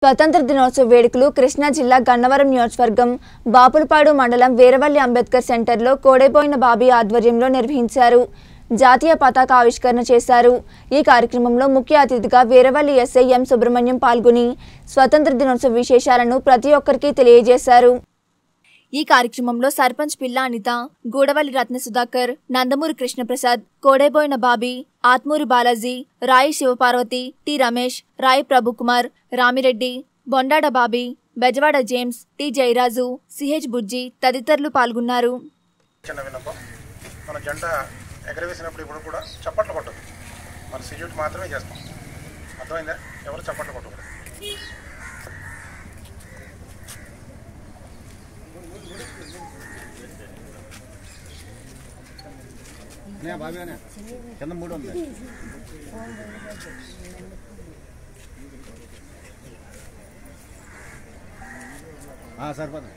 స్వతంత్ర దినోత్సవ వేడుకలు కృష్ణా జిల్లా గన్నవరం నియోజకవర్గం బాపులపాడు మండలం వీరవల్లి అంబేద్కర్ సెంటర్లో కోడైపోయిన బాబీ ఆధ్వర్యంలో నిర్వహించారు జాతీయ పతాక ఆవిష్కరణ చేశారు ఈ కార్యక్రమంలో ముఖ్య అతిథిగా వీరవల్లి ఎస్ఐ ఎం సుబ్రహ్మణ్యం పాల్గొని స్వతంత్ర దినోత్సవ విశేషాలను ప్రతి ఒక్కరికి తెలియజేశారు ఈ కార్యక్రమంలో సర్పంచ్ పిల్ల అనిత గూడవల్లి రత్న సుధాకర్ నందమూరి కృష్ణప్రసాద్ కోడేబోయిన బాబీ ఆత్మూరి బాలాజీ రాయి Shivaparvati T Ramesh Rayi Prabhukumar Ramireddy Bondada Bobby Bezawada James T Jayaraju CH Bujji తదితరులు పాల్గొన్నారు చిన్న విన్నపం మన జెండా ఎగరవేసినప్పుడు ఇప్పుడు కూడా చప్పట్లు కొట్టదు మన సిల్యూట్ మాత్రమే చేస్తాం అర్థమైందా ఎవరు చప్పట్లు కొట్టకూడదు అనే బాబీ అనే కింద మూడు ఉంది ఆ, సరిపోతుంది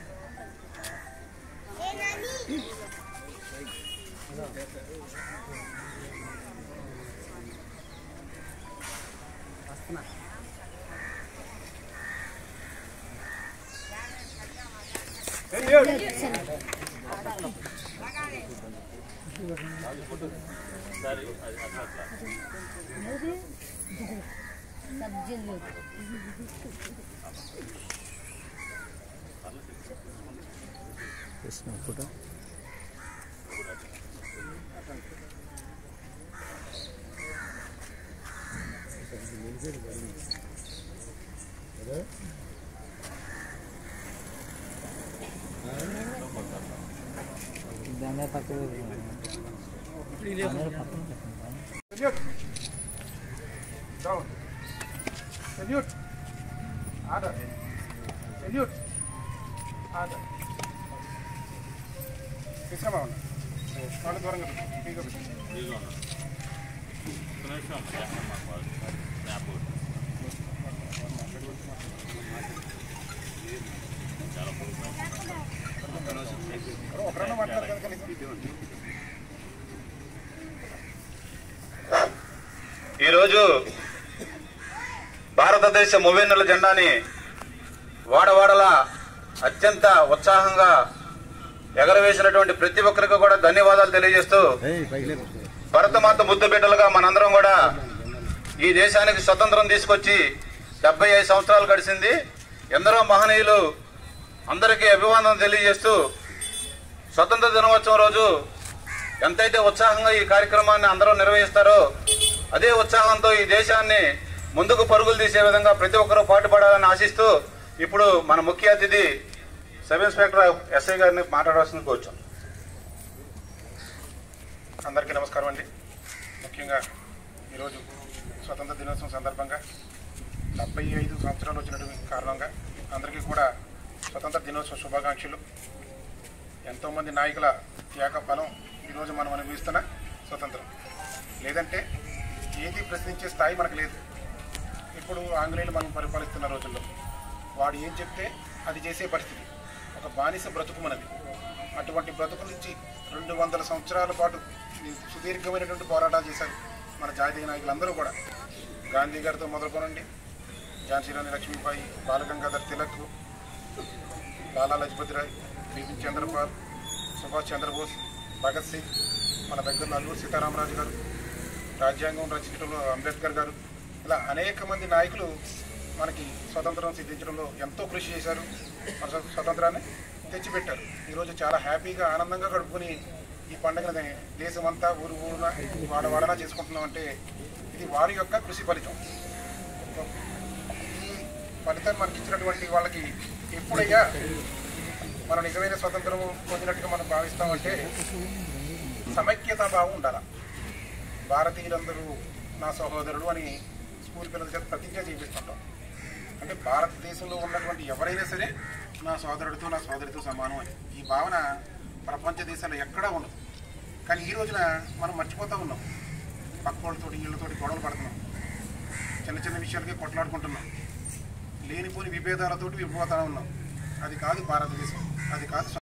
salute down salute order salute order విశ్రమ ఉండండి వాళ్ళు దూరంగా పెట్టు. ఫ్రీగా పెట్టు. ఒకరన్నా మాట్లాడారు కదా కనీసం ఈరోజు భారతదేశ మూవెన్నెల జెండాని వాడవాడలా అత్యంత ఉత్సాహంగా ఎగరవేసినటువంటి ప్రతి ఒక్కరికి కూడా ధన్యవాదాలు తెలియజేస్తూ ఏయ్ పైకి లేదు భరతమాత ముద్దు బిడ్డలుగా మనందరం కూడా ఈ దేశానికి స్వతంత్రం తీసుకొచ్చి డెబ్బై ఐదు సంవత్సరాలు గడిచింది ఎందరో మహనీయులు అందరికీ అభివాదం తెలియజేస్తూ స్వతంత్ర దినోత్సవం రోజు ఎంతైతే ఉత్సాహంగా ఈ కార్యక్రమాన్ని అందరూ నిర్వహిస్తారో అదే ఉత్సాహంతో ఈ దేశాన్ని ముందుకు పరుగులు తీసే విధంగా ప్రతి ఒక్కరూ పాటుపడాలని ఆశిస్తూ ఇప్పుడు మన ముఖ్య అతిథి సబ్ ఇన్స్పెక్టర్ ఎస్ఐ గారిని మాట్లాడాల్సింది కోరుచాం అందరికీ నమస్కారం అండి ముఖ్యంగా ఈరోజు స్వతంత్ర దినోత్సవం సందర్భంగా డెబ్బై ఐదు సంవత్సరాలు వచ్చినటువంటి కారణంగా అందరికీ కూడా స్వతంత్ర దినోత్సవ శుభాకాంక్షలు ఎంతోమంది నాయకుల త్యాగ ఫలం ఈరోజు మనం అనుభవిస్తున్న స్వతంత్రం లేదంటే ఏది ప్రశ్నించే స్థాయి మనకు లేదు ఇప్పుడు ఆంగ్లేయులు మనం పరిపాలిస్తున్న రోజుల్లో వాడు ఏం చెప్తే అది చేసే పరిస్థితి ఒక బానిస బ్రతుకు మనది అటువంటి బ్రతుకు నుంచి రెండు వందల సంవత్సరాల పాటు ఈ సుదీర్ఘమైనటువంటి పోరాటాలు చేశారు మన జాతీయ నాయకులందరూ కూడా గాంధీ గారితో మొదలుకొనండి ఝాన్సీరాణి లక్ష్మీబాయి బాలగంగాధర్ తిలక్ లాలా లజపతి రాయ్ బిపిన్ చంద్రపాల్ సుభాష్ చంద్రబోస్ భగత్ సింగ్ మన దగ్గరలో అల్లూరు సీతారామరాజు గారు రాజ్యాంగం రచించడంలో అంబేద్కర్ గారు ఇలా అనేక మంది నాయకులు మనకి స్వతంత్రం సిద్ధించడంలో ఎంతో కృషి చేశారు మన స్వ- స్వతంత్రాన్ని తెచ్చిపెట్టారు ఈరోజు చాలా హ్యాపీగా ఆనందంగా గడుపుకుని ఈ పండుగని దేశమంతా ఊరు ఊరున వాడ వాడనా చేసుకుంటున్నాం అంటే ఇది వారి యొక్క కృషి ఫలితం ఈ ఫలితాన్ని మనకి ఇచ్చినటువంటి వాళ్ళకి ఎప్పుడయ్యా మనం నిజమైన స్వతంత్రం పొందినట్టుగా మనం భావిస్తామంటే సమైక్యతా భావం ఉండాలి భారతీయులందరూ నా సహోదరుడు అని స్కూల్ పిల్లల చేత ప్రతిజ్ఞ చేపిస్తుంటాం అంటే భారతదేశంలో ఉన్నటువంటి ఎవరైనా సరే నా సోదరుడితో నా సోదరితో సమానం అని ఈ భావన ప్రపంచ దేశాల్లో ఎక్కడా ఉండదు కానీ ఈ రోజున మనం మర్చిపోతూ ఉన్నాం పక్క వాళ్ళతోటి వీళ్ళతోటి గొడవలు పడుతున్నాం చిన్న చిన్న విషయాలకే కొట్లాడుకుంటున్నాం లేనిపోని విభేదాలతోటి విడిపోతా ఉన్నాం అది కాదు భారతదేశం అది కాదు